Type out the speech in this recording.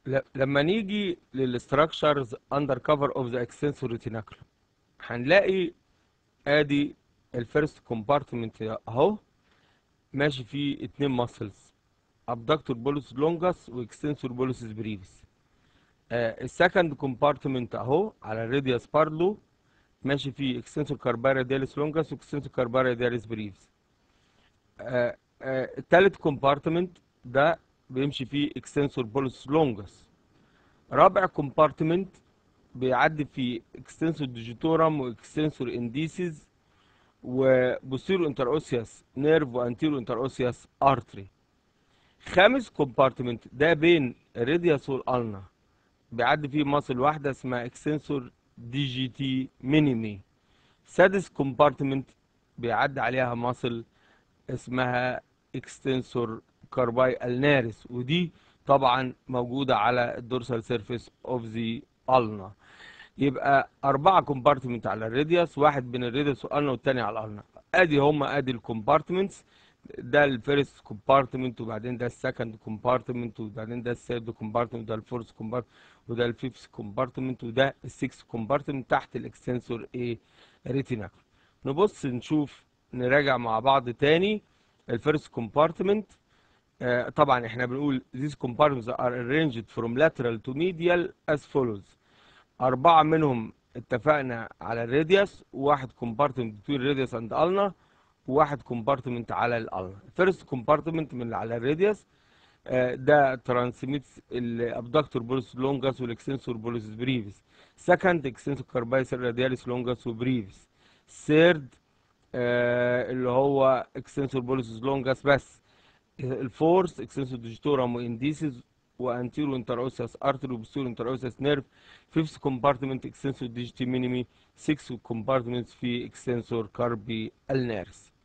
ل- لما نيجي للستراكشرز اندر كفر اوف ذا اكستنسور ريتيناكولم هنلاقي ادي الفيرست كومبارتمنت اهو ماشي فيه اتنين ماسلز ابدكتور بولس لونجاس واكستنسور بولس بريفيس آه السكند كومبارتمنت اهو على الراديوس بارلو ماشي فيه اكستنسور كارباريا دياليس لونجاس واكستنسور كارباريا دياليس بريفيس آه آه التالت كومبارتمنت ده بيمشي فيه اكستنسور بولس لونجاس رابع كومبارتمنت بيعدي في اكستنسور ديجيتورم واكستنسور انديسيز وبوستيرو انتر اوسياس نيرف وانتيرو انتر اوسياس ارتري خامس كومبارتمنت ده بين الراديوس والالنا بيعدي فيه ماسل واحده اسمها اكستنسور دي جي تي مينيمي سادس كومبارتمنت بيعدي عليها ماسل اسمها اكستنسور كارباي النارس ودي طبعا موجوده على الدورسال سيرفيس اوف ذا النا يبقى أربعة كومبارتمنت على الراديوس واحد بين الراديوس والألنا والتاني على الألنا أدي هما أدي الكومبارتمنتس ده الفيرست كومبارتمنت وبعدين ده السكند كومبارتمنت وبعدين ده الثيرد كومبارتمنت وده الفورث كومبارتمنت وده الفيفث كومبارتمنت وده السكس كومبارتمنت تحت الاكستنسور ايه ريتيناكل نبص نشوف نراجع مع بعض تاني الفيرست كومبارتمنت آه طبعا احنا بنقول these compartments are arranged from lateral to medial as follows أربعة منهم اتفقنا على الراديوس وواحد كومبارتمنت بين الراديوس اند النا وواحد كومبارتمنت على الالنا الفيرست كومبارتمنت من اللي على الراديوس آه، ده ترانسميتس الابدكتور بولس لونجاس والاكستنسور بولس بريفيس سكند اكستنسور كاربايس رادياليس لونجاس وبريفيس ثيرد اللي هو اكستنسور بولس لونجاس بس الفورث اكستنسور ديجيتورم وانديسيس وانتيرو انتروسيس ارتري وبوستيرو انتروسيس نيرف فيفث كومبارتمنت اكستنسور ديجيتي مينيمي 6 كومبارتمنتس في اكستنسور كاربي النيرس